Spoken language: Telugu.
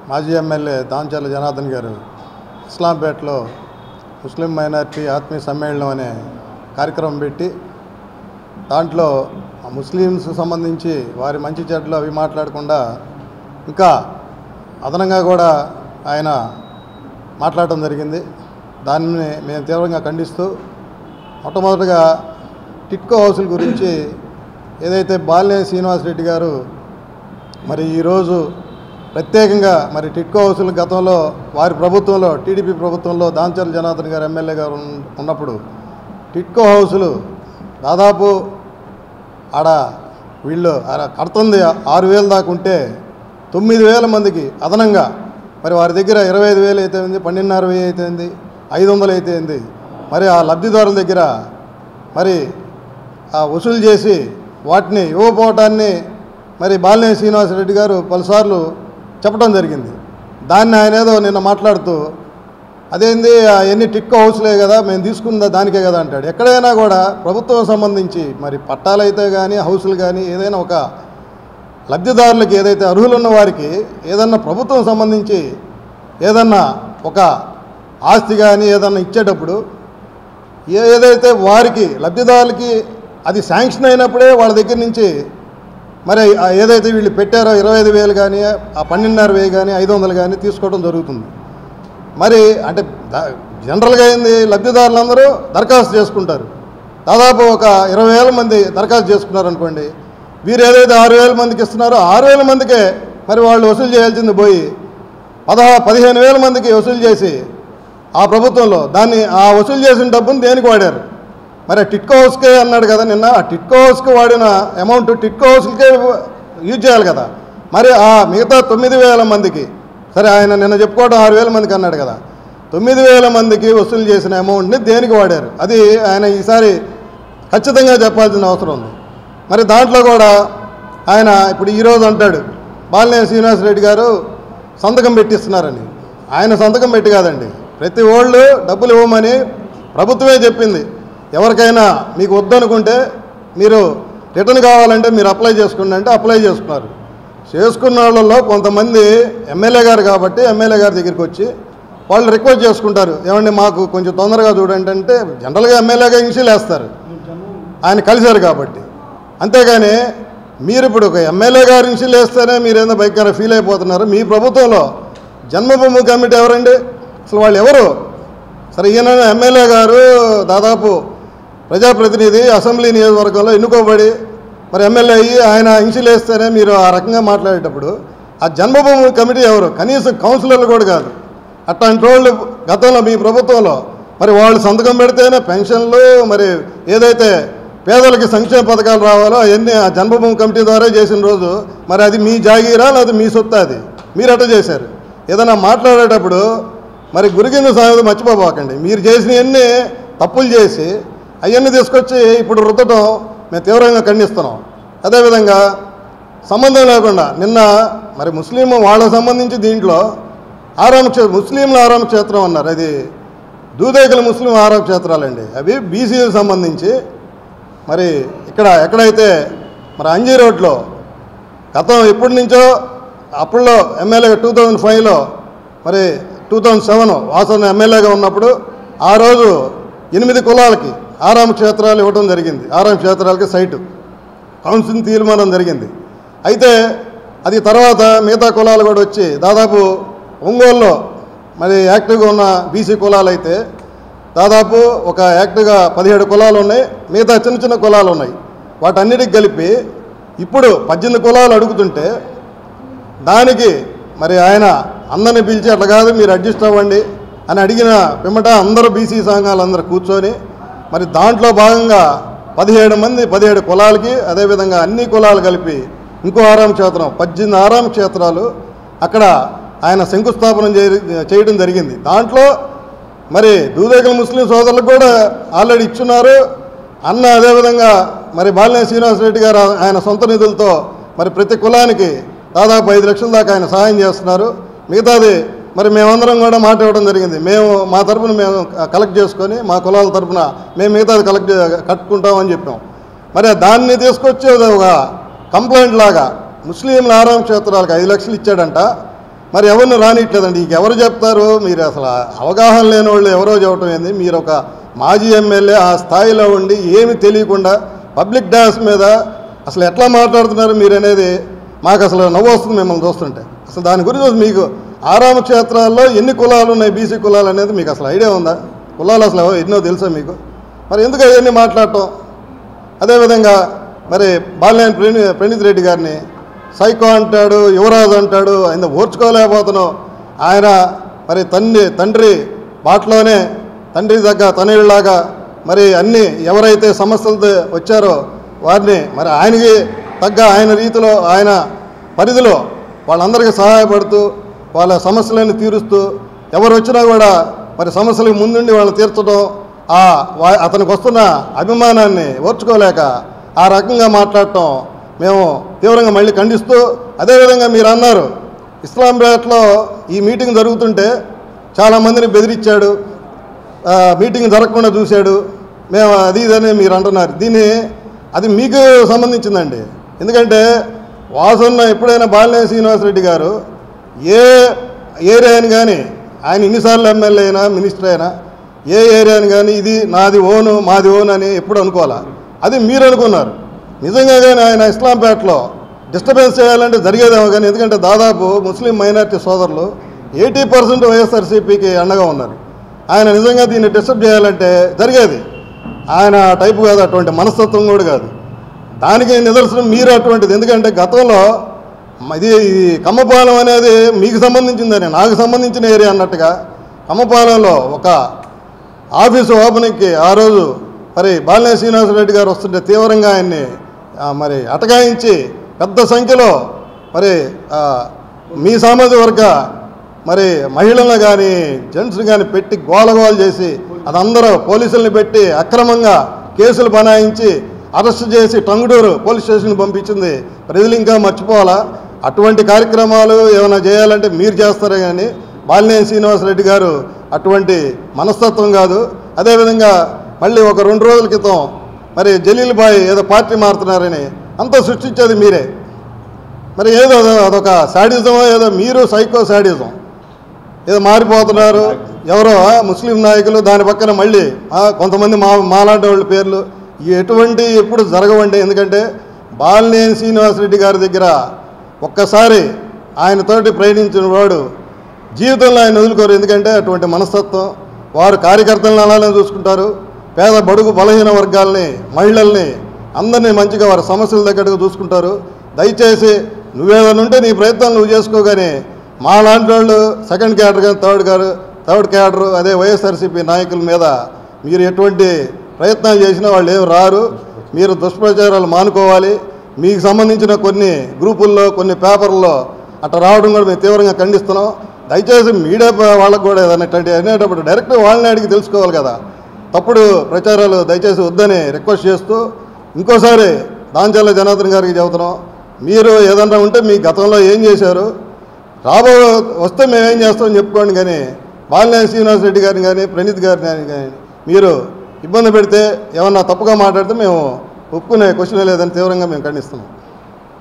మాజీ ఎమ్మెల్యే దాంచర్ల జనార్దన్ గారు ఇస్లాంపేటలో ముస్లిం మైనారిటీ ఆత్మీయ సమ్మేళనం అనే కార్యక్రమం పెట్టి దాంట్లో ఆ ముస్లిమ్స్ సంబంధించి వారి మంచి చెడ్లు అవి మాట్లాడకుండా ఇంకా అదనంగా కూడా ఆయన మాట్లాడటం జరిగింది దాన్ని మేము తీవ్రంగా ఖండిస్తూ మొట్టమొదటిగా టిట్కో హౌసుల గురించి ఏదైతే బాలినేని శ్రీనివాసరెడ్డి గారు మరి ఈరోజు ప్రత్యేకంగా మరి టిట్కో హౌసులు గతంలో వారి ప్రభుత్వంలో టీడీపీ ప్రభుత్వంలో దాంచర్ల జనార్దన్ గారు ఎమ్మెల్యే గారు ఉన్న- ఉన్నప్పుడు టిట్కో హౌసులు దాదాపు ఆడ వీళ్ళు ఆడ కడుతుంది ఆరు వేలు దాకా ఉంటే తొమ్మిది వేల మందికి అదనంగా మరి వారి దగ్గర ఇరవై ఐదు వేలు అయితే ఉంది పన్నెండున్నర వెయ్యి అయితే ఉంది ఐదు వందలు అయితే ఉంది మరి ఆ లబ్ధిదారుల దగ్గర మరి ఆ వసూలు చేసి వాటిని ఇవ్వకపోవటాన్ని మరి బాలినేని శ్రీనివాసరెడ్డి గారు పలుసార్లు చెప్పడం జరిగింది దాన్ని ఆయన ఏదో నిన్న మాట్లాడుతూ అదేంది ఎన్ని టిక్కో హౌస్లే కదా మేము తీసుకుందా దానికే కదా అంటాడు ఎక్కడైనా కూడా ప్రభుత్వం సంబంధించి మరి పట్టాలైతే కానీ హౌసులు కానీ ఏదైనా ఒక లబ్ధిదారులకి ఏదైతే అర్హులు ఉన్న వారికి ఏదన్నా ప్రభుత్వం సంబంధించి ఏదన్నా ఒక ఆస్తి కానీ ఏదన్నా ఇచ్చేటప్పుడు ఏ- ఏదైతే వారికి లబ్ధిదారులకి అది శాంక్షన్ అయినప్పుడే వాళ్ళ దగ్గర నుంచి మరి ఆ ఏదైతే వీళ్ళు పెట్టారో ఇరవై ఐదు వేలు కానీ ఆ పన్నెండున్నర వేలు కానీ ఐదు వందలు కానీ తీసుకోవడం జరుగుతుంది మరి అంటే ద- జనరల్గా ఏంది లబ్ధిదారులందరూ దరఖాస్తు చేసుకుంటారు దాదాపు ఒక ఇరవై వేల మంది దరఖాస్తు చేసుకున్నారు అనుకోండి వీరు ఏదైతే ఆరు వేల మందికి ఇస్తున్నారో ఆరు వేల మందికే మరి వాళ్ళు వసూలు చేయాల్సింది పోయి పదహా పదిహేను వేల మందికి వసూలు చేసి ఆ ప్రభుత్వంలో దాన్ని ఆ వసూలు చేసిన డబ్బును దేనికి వాడారు మరి ఆ టిట్కో హౌస్కే అన్నాడు కదా నిన్న ఆ టిట్కో హౌస్కి వాడిన అమౌంట్ టిట్కో హౌస్కే యూజ్ చేయాలి కదా మరి ఆ మిగతా తొమ్మిది వేల మందికి సరే ఆయన నిన్న చెప్పుకోవడం ఆరు వేల మందికి అన్నాడు కదా తొమ్మిది వేల మందికి వసూలు చేసిన అమౌంట్ని దేనికి వాడారు అది ఆయన ఈసారి ఖచ్చితంగా చెప్పాల్సిన అవసరం ఉంది మరి దాంట్లో కూడా ఆయన ఇప్పుడు ఈరోజు అంటాడు బాలినేని శ్రీనివాసరెడ్డి గారు సంతకం పెట్టిస్తున్నారని ఆయన సంతకం పెట్టి కాదండి ప్రతి ఓళ్ళు డబ్బులు ఇవ్వమని ప్రభుత్వమే చెప్పింది ఎవరికైనా మీకు వద్దనుకుంటే మీరు రిటర్న్ కావాలంటే మీరు అప్లై చేసుకోండి అంటే అప్లై చేసుకున్నారు చేసుకున్న వాళ్ళలో కొంతమంది ఎమ్మెల్యే గారు కాబట్టి ఎమ్మెల్యే గారి దగ్గరికి వచ్చి వాళ్ళు రిక్వెస్ట్ చేసుకుంటారు ఏమండి మాకు కొంచెం తొందరగా చూడండి అంటే జనరల్గా ఎమ్మెల్యేగా ఇంగ్షీలు వేస్తారు ఆయన కలిశారు కాబట్టి అంతేగాని మీరు ఇప్పుడు ఒక ఎమ్మెల్యే గారి నుంచి లేస్తేనే మీరేందో బైక్ ఫీల్ అయిపోతున్నారు మీ ప్రభుత్వంలో జన్మభూమి కమిటీ ఎవరండి అసలు వాళ్ళు ఎవరు సరే ఈయన ఎమ్మెల్యే గారు దాదాపు ప్రజాప్రతినిధి అసెంబ్లీ నియోజకవర్గంలో ఎన్నుకోబడి మరి ఎమ్మెల్యే అయ్యి ఆయన ఇంచులు వేస్తేనే మీరు ఆ రకంగా మాట్లాడేటప్పుడు ఆ జన్మభూమి కమిటీ ఎవరు కనీసం కౌన్సిలర్లు కూడా కాదు అట్లాంటి వాళ్ళు గతంలో మీ ప్రభుత్వంలో మరి వాళ్ళు సంతకం పెడితేనే పెన్షన్లు మరి ఏదైతే పేదలకి సంక్షేమ పథకాలు రావాలో అవన్నీ ఆ జన్మభూమి కమిటీ ద్వారా చేసిన రోజు మరి అది మీ జాగీరా లేదా మీ సొత్తు అది మీరు అట్ట చేశారు ఏదైనా మాట్లాడేటప్పుడు మరి గురికింద సాగు మర్చిపోబాకండి మీరు చేసినవన్నీ తప్పులు చేసి అవన్నీ తీసుకొచ్చి ఇప్పుడు రుద్దటం మేము తీవ్రంగా ఖండిస్తున్నాం అదేవిధంగా సంబంధం లేకుండా నిన్న మరి ముస్లిం వాళ్ళకు సంబంధించి దీంట్లో ఆరామ క్షేత్రం ముస్లింల ఆరామ క్షేత్రం అన్నారు అది దూదేకల ముస్లిం ఆరామ క్షేత్రాలండి అవి బీసీలకు సంబంధించి మరి ఇక్కడ ఎక్కడైతే మరి అంజీ రోడ్లో గతం ఎప్పటి నుంచో అప్పుడులో ఎమ్మెల్యేగా టూ థౌజండ్ ఫైవ్లో మరి టూ థౌజండ్ సెవెన్ వాసన ఎమ్మెల్యేగా ఉన్నప్పుడు ఆ రోజు ఎనిమిది కులాలకి ఆరామ క్షేత్రాలు ఇవ్వడం జరిగింది ఆరామ క్షేత్రాలకి సైటు కౌన్సిల్ తీర్మానం జరిగింది అయితే అది తర్వాత మిగతా కులాలు కూడా వచ్చి దాదాపు ఒంగోలులో మరి యాక్టివ్గా ఉన్న బీసీ కులాలు అయితే దాదాపు ఒక యాక్టివ్గా పదిహేడు కులాలు ఉన్నాయి మిగతా చిన్న చిన్న కులాలు ఉన్నాయి వాటన్నిటికి కలిపి ఇప్పుడు పద్దెనిమిది కులాలు అడుగుతుంటే దానికి మరి ఆయన అందరిని పిలిచి అట్లా కాదు మీరు అడ్జస్ట్ అవ్వండి అని అడిగిన పిమ్మట అందరూ బీసీ సంఘాలు అందరూ కూర్చొని మరి దాంట్లో భాగంగా పదిహేడు మంది పదిహేడు కులాలకి అదేవిధంగా అన్ని కులాలు కలిపి ఇంకో ఆరామ క్షేత్రం పద్దెనిమిది ఆరామ క్షేత్రాలు అక్కడ ఆయన శంకుస్థాపన చేయ- చేయడం జరిగింది దాంట్లో మరి దూదేకల ముస్లిం సోదరులకు కూడా ఆల్రెడీ ఇచ్చున్నారు అన్న అదేవిధంగా మరి బాలినేని శ్రీనివాసరెడ్డి గారు ఆయన సొంత నిధులతో మరి ప్రతి కులానికి దాదాపు ఐదు లక్షల దాకా ఆయన సహాయం చేస్తున్నారు మిగతాది మరి మేమందరం కూడా మాట ఇవ్వడం జరిగింది మేము మా తరపున మేము కలెక్ట్ చేసుకొని మా కులాల తరపున మేము మిగతాది కలెక్ట్ చే- కట్టుకుంటామని చెప్పాం మరి దాన్ని తీసుకొచ్చి అది ఒక కంప్లైంట్ లాగా ముస్లింల ఆరామ క్షేత్రాలకు ఐదు లక్షలు ఇచ్చాడంట మరి ఎవరిని రానిట్లేదండి ఇంక ఎవరు చెప్తారు మీరు అసలు అవగాహన లేని వాళ్ళు ఎవరో చెప్పటం ఏంది మీరు ఒక మాజీ ఎమ్మెల్యే ఆ స్థాయిలో ఉండి ఏమి తెలియకుండా పబ్లిక్ డాన్స్ మీద అసలు ఎట్లా మాట్లాడుతున్నారు మీరు అనేది మాకు అసలు నవ్వు వస్తుంది మిమ్మల్ని చూస్తుంటే అసలు దాని గురించి మీకు ఆరామ క్షేత్రాల్లో ఎన్ని కులాలు ఉన్నాయి బీసీ కులాలు అనేది మీకు అసలు ఐడియా ఉందా కులాలు అసలు ఎవరో ఎన్నో తెలుసా మీకు మరి ఎందుకు అవన్నీ మాట్లాడటం అదేవిధంగా మరి బాలినేని ప్రణీ ప్రణీత్ రెడ్డి గారిని సైకో అంటాడు యువరాజు అంటాడు ఆయన ఓర్చుకోలేకపోతున్నాం ఆయన మరి తండ్రి తండ్రి బాటలోనే తండ్రి దగ్గర తనయుడిలాగా మరి అన్ని ఎవరైతే సమస్యలతో వచ్చారో వారిని మరి ఆయనకి తగ్గ ఆయన రీతిలో ఆయన పరిధిలో వాళ్ళందరికీ సహాయపడుతూ వాళ్ళ సమస్యలను తీరుస్తూ ఎవరు వచ్చినా కూడా మరి సమస్యలకు ముందుండి వాళ్ళని తీర్చడం ఆ వా- అతనికి వస్తున్న అభిమానాన్ని ఓర్చుకోలేక ఆ రకంగా మాట్లాడటం మేము తీవ్రంగా మళ్ళీ ఖండిస్తూ అదేవిధంగా మీరు అన్నారు ఇస్లాంపేటలో ఈ మీటింగ్ జరుగుతుంటే చాలామందిని బెదిరించాడు ఆ, మీటింగ్ జరగకుండా చూశాడు మేము అది ఇదని మీరు అంటున్నారు దీన్ని అది మీకు సంబంధించిందండి ఎందుకంటే వాసన్న ఎప్పుడైనా బాలినేని శ్రీనివాసరెడ్డి గారు ఏ ఏరియాని కానీ ఆయన ఇన్నిసార్లు ఎమ్మెల్యే అయినా మినిస్టర్ అయినా ఏ ఏరియాని కానీ ఇది నాది ఓను మాది ఓను అని ఎప్పుడు అనుకోవాలా అది మీరు అనుకున్నారు నిజంగా కానీ ఆయన ఇస్లాంపేటలో డిస్టర్బెన్స్ చేయాలంటే జరిగేదేమో కానీ ఎందుకంటే దాదాపు ముస్లిం మైనారిటీ సోదరులు ఎయిటీ పర్సెంట్ వైఎస్ఆర్సీపీకి అండగా ఉన్నారు ఆయన నిజంగా దీన్ని డిస్టర్బ్ చేయాలంటే జరిగేది ఆయన టైపు కాదు అటువంటి మనస్తత్వం కూడా కాదు దానికి నిదర్శనం మీరు అటువంటిది ఎందుకంటే గతంలో మ- ఇది ఇది కమ్మపాలెం అనేది మీకు సంబంధించిందని నాకు సంబంధించిన ఏరియా అన్నట్టుగా కమ్మపాలెంలో ఒక ఆఫీసు ఓపెనింగ్కి ఆ రోజు మరి బాలినేని శ్రీనివాసరెడ్డి గారు వస్తుంటే తీవ్రంగా ఆయన్ని ఆ, మరి అటకాయించి పెద్ద సంఖ్యలో మరి ఆ, మీ సామాజిక వర్గ మరి మహిళలను కానీ జెంట్స్ని కానీ పెట్టి గోలగోలు చేసి అదందరూ పోలీసుల్ని పెట్టి అక్రమంగా కేసులు బనాయించి అరెస్ట్ చేసి టంగుటూరు పోలీస్ స్టేషన్కి పంపించింది ప్రజలు ఇంకా మర్చిపోవాలా అటువంటి కార్యక్రమాలు ఏమైనా చేయాలంటే మీరు చేస్తారే కానీ బాలినేని శ్రీనివాసరెడ్డి గారు అటువంటి మనస్తత్వం కాదు అదేవిధంగా మళ్ళీ ఒక రెండు రోజుల క్రితం మరి జలీల్ బాయ్ ఏదో పార్టీ మారుతున్నారని అంతా సృష్టించేది మీరే మరి ఏదో అదొక శాడిజమో ఏదో మీరు సైకో శాడిజం ఏదో మారిపోతున్నారు ఎవరో ఆ, ముస్లిం నాయకులు దాని పక్కన మళ్ళీ ఆ, కొంతమంది మా మాలాంటి వాళ్ళ పేర్లు ఈ ఎటువంటి ఎప్పుడు జరగవండి ఎందుకంటే బాలినేని శ్రీనివాసరెడ్డి గారి దగ్గర ఒక్కసారి ఆయనతోటి ప్రయాణించిన వాడు జీవితంలో ఆయన వదులుకోరు ఎందుకంటే అటువంటి మనస్తత్వం వారు కార్యకర్తలను అలానే చూసుకుంటారు పేద బడుగు బలహీన వర్గాల్ని మహిళల్ని అందరినీ మంచిగా వారి సమస్యల దగ్గరకు చూసుకుంటారు దయచేసి నువ్వేదైనా ఉంటే నీ ప్రయత్నం నువ్వు చేసుకోగానే మా లాంటి వాళ్ళు సెకండ్ క్యాడర్ కానీ థర్డ్ గారు థర్డ్ క్యాడర్ అదే వైఎస్ఆర్సీపీ నాయకుల మీద మీరు ఎటువంటి ప్రయత్నాలు చేసినా వాళ్ళు ఏం రారు మీరు దుష్ప్రచారాలు మానుకోవాలి మీకు సంబంధించిన కొన్ని గ్రూపుల్లో కొన్ని పేపర్లో అట్లా రావడం కూడా మేము తీవ్రంగా ఖండిస్తున్నాం దయచేసి మీడియా ప- వాళ్ళకు కూడా ఏదైనా ఇట్లాంటి అనేటప్పుడు డైరెక్ట్ వాళ్ళని అడిగి తెలుసుకోవాలి కదా తప్పుడు ప్రచారాలు దయచేసి వద్దని రిక్వెస్ట్ చేస్తూ ఇంకోసారి దాంచల్ల జనార్దన్ గారికి చెబుతున్నాం మీరు ఏదన్నా ఉంటే మీ గతంలో ఏం చేశారు రాబో వస్తే మేమేం చేస్తామని చెప్పుకోండి కానీ బాలినేని శ్రీనివాస్ రెడ్డి గారిని కానీ ప్రణీత్ గారిని కానీ మీరు ఇబ్బంది పెడితే ఏమన్నా తప్పుగా మాట్లాడితే మేము ఒప్పుకునే క్వశ్చన్ లేదని తీవ్రంగా మేము ఖండిస్తున్నాం